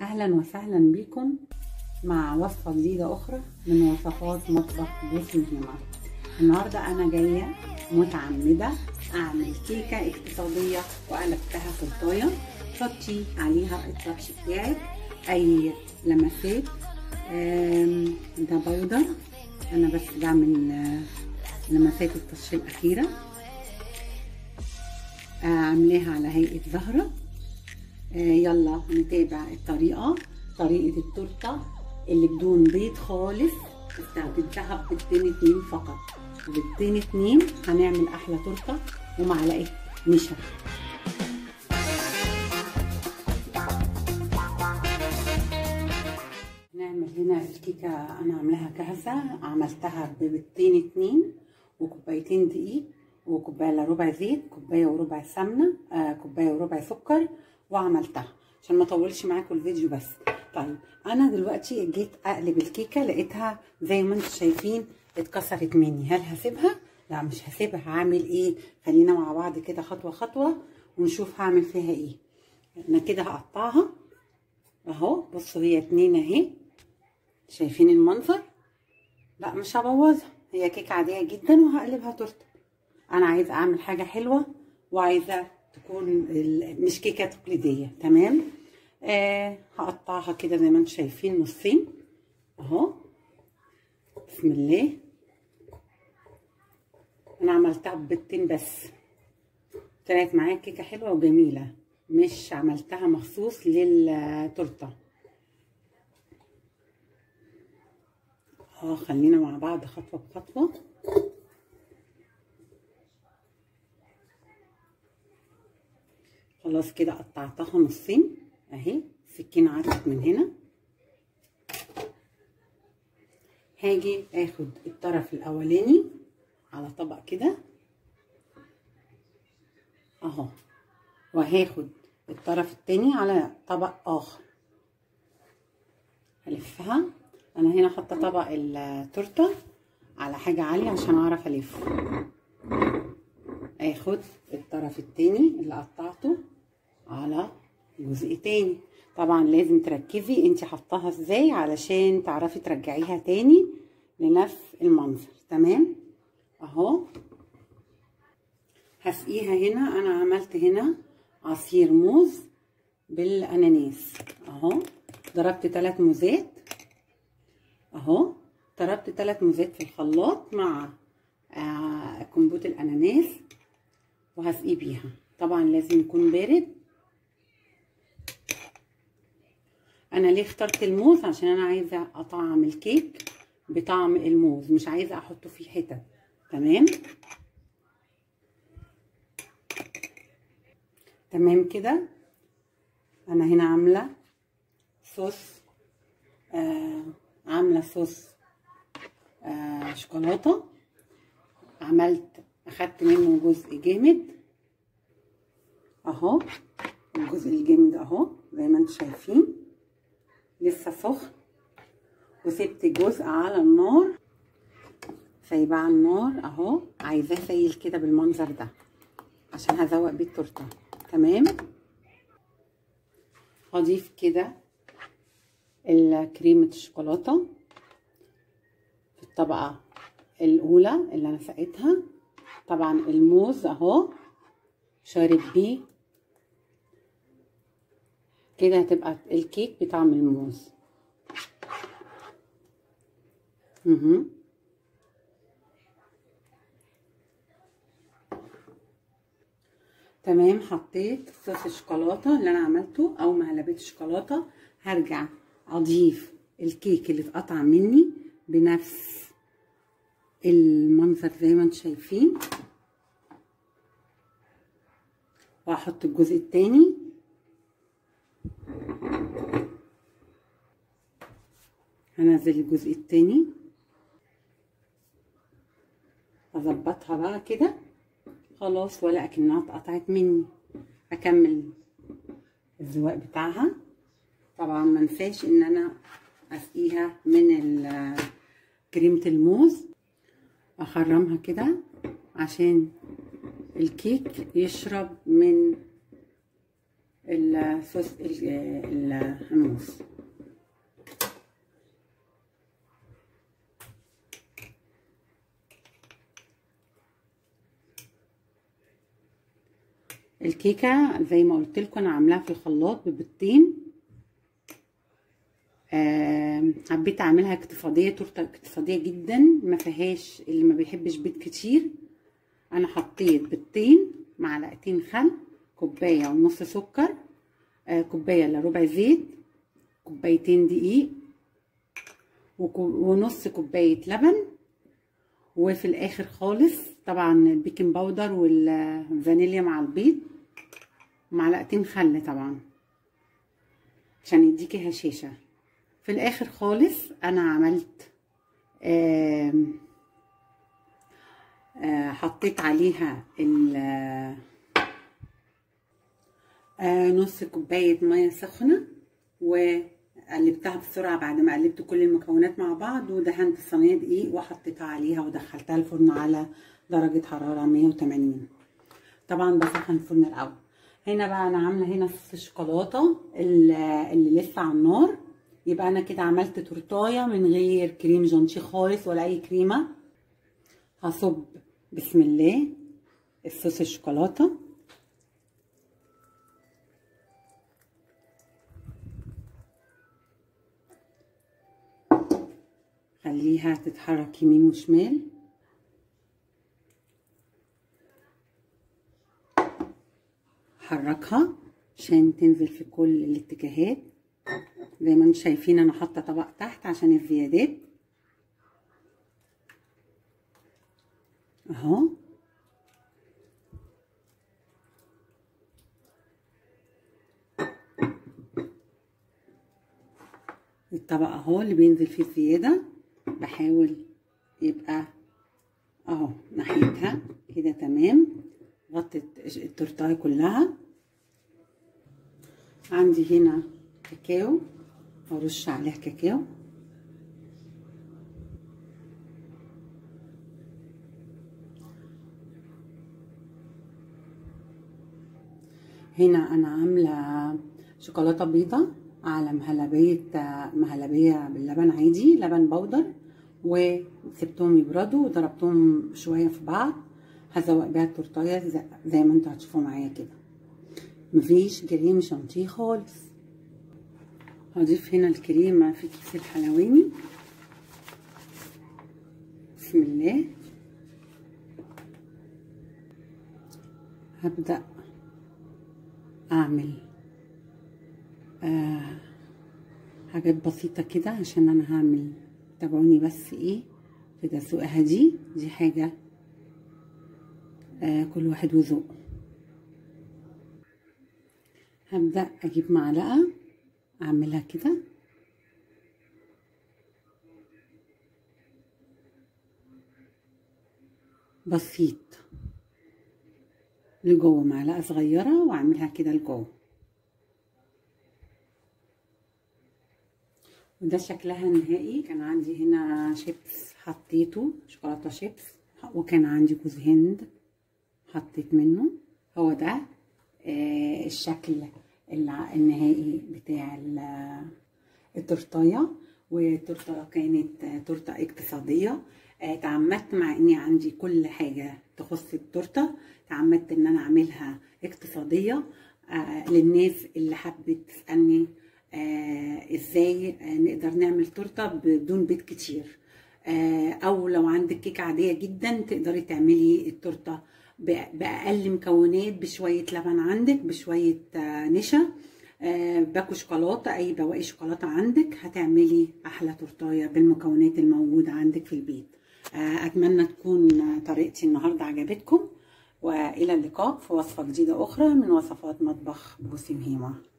اهلا وسهلا بكم مع وصفه جديده اخرى من وصفات مطبخ باسم هما النهارده انا جايه متعمده اعمل كيكه اقتصاديه وقلبتها فلطايه حطي عليها التاتش بتاعك اي لمسات ده بودر انا بس بعمل لمسات التاتش الاخيره عاملاها على هيئه زهره يلا نتابع الطريقه طريقه التورته اللي بدون بيض خالص استخدمتها بيضتين اتنين فقط بيضتين اتنين هنعمل احلى تورته ومعلقه نشا نعمل هنا الكيكه انا عاملاها جاهزه عملتها ببيضتين اتنين وكوبايتين دقيق وكوبايه الا ربع زيت كوبايه وربع سمنه آه كوبايه وربع سكر وعملتها عشان ما اطولش معاكم الفيديو بس طيب انا دلوقتي جيت اقلب الكيكه لقيتها زي ما انتم شايفين اتكسرت مني هل هسيبها لا مش هسيبها هعمل ايه خلينا مع بعض كده خطوه خطوه ونشوف هعمل فيها ايه انا كده هقطعها اهو بصوا هي اتنين اهي شايفين المنظر لا مش هبوظها هي كيكه عاديه جدا وهقلبها تورته انا عايزه اعمل حاجه حلوه وعايزه تكون مش كيكه تقليديه تمام آه هقطعها كده زي ما انتم شايفين نصين اهو بسم الله انا عملتها ببيضتين بس طلعت معايا كيكه حلوه وجميله مش عملتها مخصوص للتورته اه خلينا مع بعض خطوه بخطوه خلاص كده قطعتها نصين اهي السكينه عدت من هنا هاجي اخد الطرف الاولاني على طبق كده اهو وهاخد الطرف التاني على طبق اخر هلفها انا هنا حاطه طبق التورته على حاجه عاليه عشان اعرف الف اخد الطرف التاني اللي قطعته على جزء تاني طبعا لازم تركزي انت حطاها ازاي علشان تعرفي ترجعيها تاني لنفس المنظر تمام اهو هسقيها هنا انا عملت هنا عصير موز بالاناناس اهو ضربت ثلاث موزات اهو ضربت ثلاث موزات في الخلاط مع آه كمبوت الاناناس وهسقيه بيها طبعا لازم يكون بارد انا ليه اخترت الموز عشان انا عايزه اطعم الكيك بطعم الموز مش عايزه احطه فيه حتت تمام تمام كده انا هنا عامله صوص آه عامله صوص آه شوكولاته عملت اخدت منه جزء جامد اهو الجزء الجامد اهو زي ما انتم شايفين لسه سخن وسبت جزء على النار سايباه على النار اهو عايزاه سايل كده بالمنظر ده عشان هزوق بيه التورته تمام هضيف كده كريمه الشوكولاته في الطبقه الاولى اللي انا سقيتها طبعا الموز اهو شارب بيه كده هتبقى الكيك بطعم الموز اها تمام حطيت صوص الشوكولاته اللي انا عملته او مهلبيه الشوكولاته هرجع اضيف الكيك اللي اتقطع مني بنفس المنظر زي ما انتم شايفين وهحط الجزء التاني هنزل الجزء التاني اظبطها بقى كده خلاص ولا اكنها اتقطعت مني اكمل الزواق بتاعها طبعا ما انساش ان انا اسقيها من كريمه الموز اخرمها كده عشان الكيك يشرب من الصوص الحمص الكيكه زي ما قلت لكم انا عاملاها في الخلاط ببيضتين آه حبيت اعملها اقتصاديه تورته اقتصاديه جدا ما فيهاش اللي ما بيحبش بيض كتير انا حطيت بيضتين معلقتين خل كوبايه ونص سكر آه كوبايه الا ربع زيت كوبايتين دقيق ونص كوبايه لبن وفي الاخر خالص طبعا البيكنج باودر والفانيليا مع البيض معلقتين خل طبعا عشان يديكي هشاشه في الاخر خالص انا عملت آه آه حطيت عليها آه نص كوبايه ميه سخنه وقلبتها بسرعه بعد ما قلبت كل المكونات مع بعض ودهنت الصينيه دقيق وحطيتها عليها ودخلتها الفرن على درجه حراره 180 طبعا بسخن الفرن الاول هنا بقى انا عامله هنا صوص الشوكولاته اللي لسه على النار يبقى انا كده عملت تورتايه من غير كريم جانشي خالص ولا اي كريمه هصب بسم الله الصوص الشوكولاته خليها تتحرك يمين وشمال حركها عشان تنزل في كل الاتجاهات زي ما انتم شايفين انا حاطه طبق تحت عشان الزيادات اهو الطبق اهو اللي بينزل فيه الزياده بحاول يبقى اهو ناحيتها كده تمام غطت التورتايه كلها عندي هنا كاكاو ارش عليها كاكاو هنا انا عامله شوكولاته بيضه على مهلبيه مهلبيه باللبن عادي لبن بودر وسبتهم يبردوا وضربتهم شويه في بعض هزوق بيها التورتايه زي ما انتوا هتشوفوا معايا كده مفيش كريم شانتيه خالص هضيف هنا الكريمة في كيس الحلواني بسم الله هبدأ أعمل آه حاجات بسيطة كده عشان أنا هعمل تابعوني بس إيه في تسويقها دي دي حاجة آه كل واحد وذوقه هبدأ أجيب معلقة أعملها كده بسيط لجوه معلقة صغيرة وأعملها كده لجوه وده شكلها النهائي كان عندي هنا شيبس حطيته شوكولاتة شيبس وكان عندي جوز هند حطيت منه هو ده آه الشكل النهائي بتاع التورتايه والتورته كانت تورته اقتصاديه تعمدت مع اني عندي كل حاجه تخص التورته تعمدت ان انا اعملها اقتصاديه للناس اللي حبت تسالني ازاي نقدر نعمل تورته بدون بيض كتير او لو عندك كيكه عاديه جدا تقدري تعملي التورته باقل مكونات بشويه لبن عندك بشويه نشا باكو شوكولاته اي بواقي شوكولاته عندك هتعملي احلى تورتايه بالمكونات الموجوده عندك في البيت اتمنى تكون طريقتي النهارده عجبتكم والى اللقاء في وصفه جديده اخرى من وصفات مطبخ بوسيم هيما